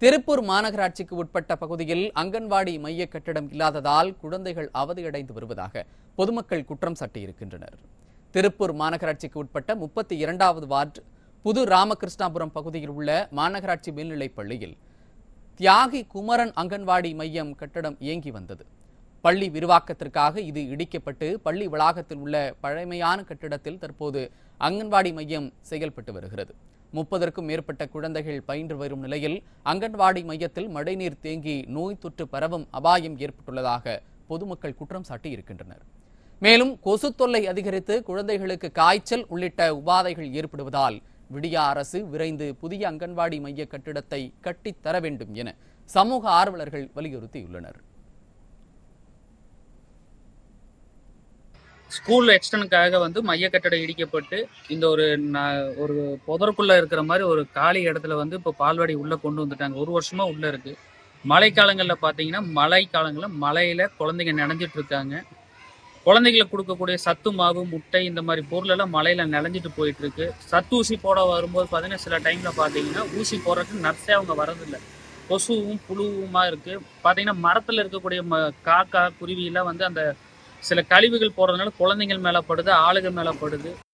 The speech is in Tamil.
திருப்பூர் மாநகராட்சிக்கு உட்பட்ட பகுதியில் அங்கன்வாடி மைய கட்டிடம் இல்லாததால் குழந்தைகள் அவதியடைந்து வருவதாக பொதுமக்கள் குற்றம் சாட்டியிருக்கின்றனர் திருப்பூர் மாநகராட்சிக்கு உட்பட்ட முப்பத்தி இரண்டாவது வார்டு புது ராமகிருஷ்ணாபுரம் பகுதியில் உள்ள மாநகராட்சி மேல்நிலைப் பள்ளியில் தியாகி குமரன் அங்கன்வாடி மையம் கட்டடம் இயங்கி வந்தது பள்ளி விரிவாக்கத்திற்காக இது இடிக்கப்பட்டு பள்ளி வளாகத்தில் உள்ள பழமையான கட்டிடத்தில் தற்போது அங்கன்வாடி மையம் செயல்பட்டு வருகிறது முப்பதற்கும் மேற்பட்ட குழந்தைகள் பயின்று வரும் நிலையில் அங்கன்வாடி மையத்தில் மழைநீர் தேங்கி நோய் தொற்று பரவும் அபாயம் ஏற்பட்டுள்ளதாக பொதுமக்கள் குற்றம் சாட்டி இருக்கின்றனர் மேலும் கொசு தொல்லை அதிகரித்து குழந்தைகளுக்கு காய்ச்சல் உள்ளிட்ட உபாதைகள் ஏற்படுவதால் விடியா அரசு விரைந்து புதிய அங்கன்வாடி மைய கட்டிடத்தை கட்டித் தர வேண்டும் என சமூக ஆர்வலர்கள் வலியுறுத்தியுள்ளனர் ஸ்கூல் எக்ஸ்டனுக்காக வந்து மைய கட்டடம் இடிக்கப்பட்டு இந்த ஒரு ந- ஒரு புதருக்குள்ள இருக்கிற மாதிரி ஒரு காலி இடத்துல வந்து இப்போ பால்வாடி உள்ள கொண்டு வந்துட்டாங்க ஒரு வருஷமா உள்ள இருக்கு மழைக்காலங்களில் பார்த்தீங்கன்னா மழை காலங்களில் மழையில குழந்தைங்க நனைஞ்சிட்டு இருக்காங்க குழந்தைங்களுக்கு கொடுக்கக்கூடிய சத்து மாவு முட்டை இந்த மாதிரி பொருள் எல்லாம் மழையில நனைஞ்சிட்டு போயிட்டு இருக்கு சத்து ஊசி போட வரும்போது பார்த்தீங்கன்னா சில டைம்ல பார்த்தீங்கன்னா ஊசி போடுறதுக்கு நர்ஸே அவங்க வரதில்லை கொசுவும் புழுவுமா இருக்கு பார்த்தீங்கன்னா மரத்தில் இருக்கக்கூடிய ம காக்கா குருவி எல்லாம் வந்து அந்த சில கழிவுகள் போடுறதுனால குழந்தைகள் மேலே படுது ஆளுகள் மேலே படுது